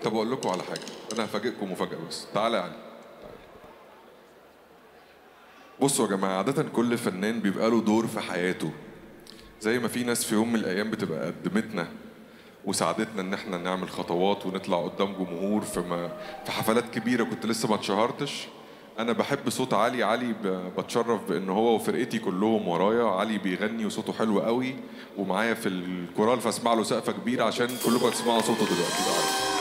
طب اقول لكم على حاجه انا هفاجئكم مفاجاه بس تعالى يا علي بصوا يا جماعه عاده كل فنان بيبقى له دور في حياته زي ما في ناس في يوم من الايام بتبقى قدمتنا وساعدتنا ان احنا نعمل خطوات ونطلع قدام جمهور في ما في حفلات كبيره كنت لسه ما اتشهرتش انا بحب صوت علي علي ب- بتشرف بان هو وفرقتي كلهم ورايا علي بيغني وصوته حلو قوي ومعايا في الكورال فاسمع له سقفه كبيره عشان كلكم هتسمعوا صوته دلوقتي بقى عارف.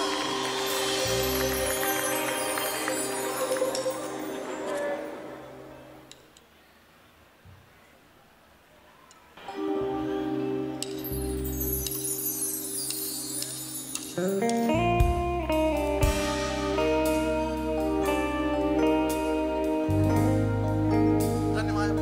غني معايا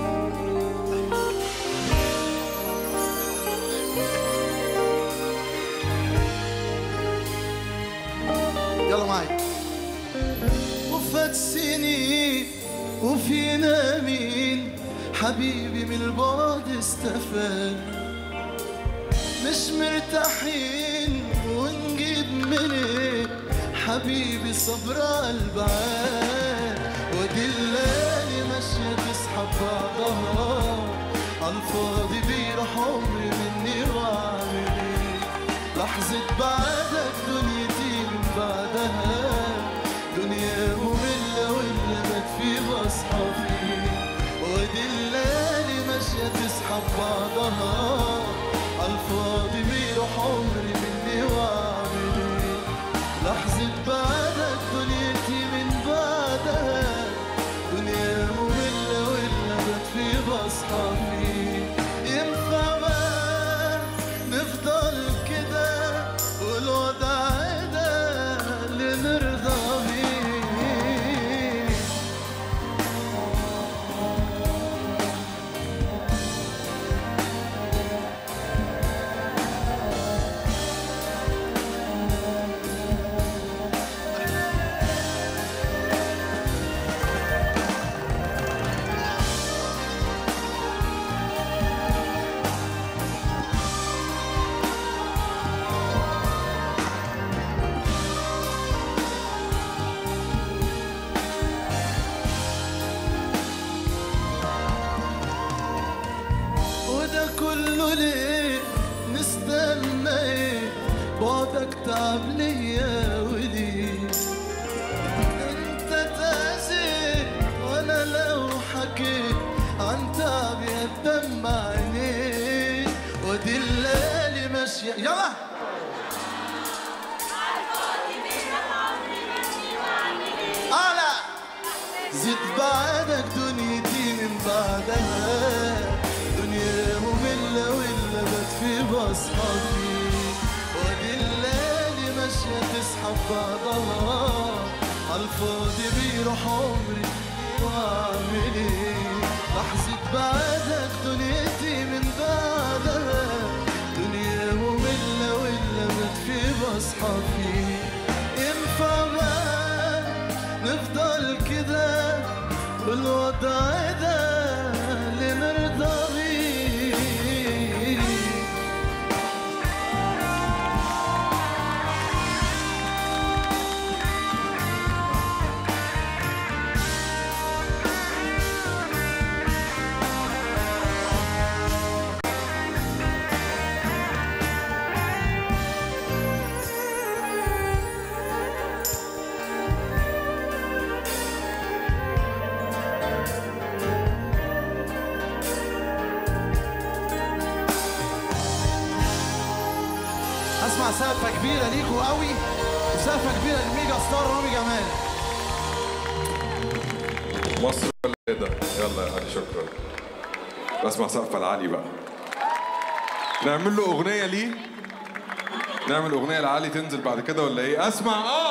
يلا معايا وفات سنين وفينا مين حبيبي من البعد استفاد مش مرتاحين ونجيب منين حبيبي صبر على البعاد ودي الليالي ماشية تسحب بعضها عالفاضي بيروح عمري مني واعمل ايه لحظة بعدك دنيتي من بعدها دنيا مملة واللي بات فيه بصحى فيه ودي الليالي ماشية تسحب بعضها عالفاضي بيروح عمري مني واعمل ايه لحظة بعدك دنيتي من بعدها دنيا مملة واللي بات فيه بصحى فيه ينفع بقى نفضل كده والوضع ده اللي نرضى بيه وده كله ليه نستنى ايه بعدك تعب ليا وليه انت تأذيت وانا لو حكيت عن تعبي هتدمع عينيك ودي الليالي ماشية يلا أعلى زيد بعدك دنيتي من بعدها دنيا مملة واللي بات في بصحى فيه ودي الليالي ماشية تسحب بعضها عالفاضي بيروح عمري واعمل ايه لحظة بعدك دنيتي من بعدها دنيا مملة واللي بات في بصحى فيه ينفع بقى نفضل كده والوضع ده اللي نرضى بيه اسمع سقفة كبيرة ليكوا قوي وسقفة كبيرة للميجا ستار رامي جمال مصر ولا ايه ده يلا يا علي شكرا بسمع سقفه العالي بقى نعمل له اغنيه ليه نعمل اغنيه لعلي تنزل بعد كده ولا ايه اسمع اه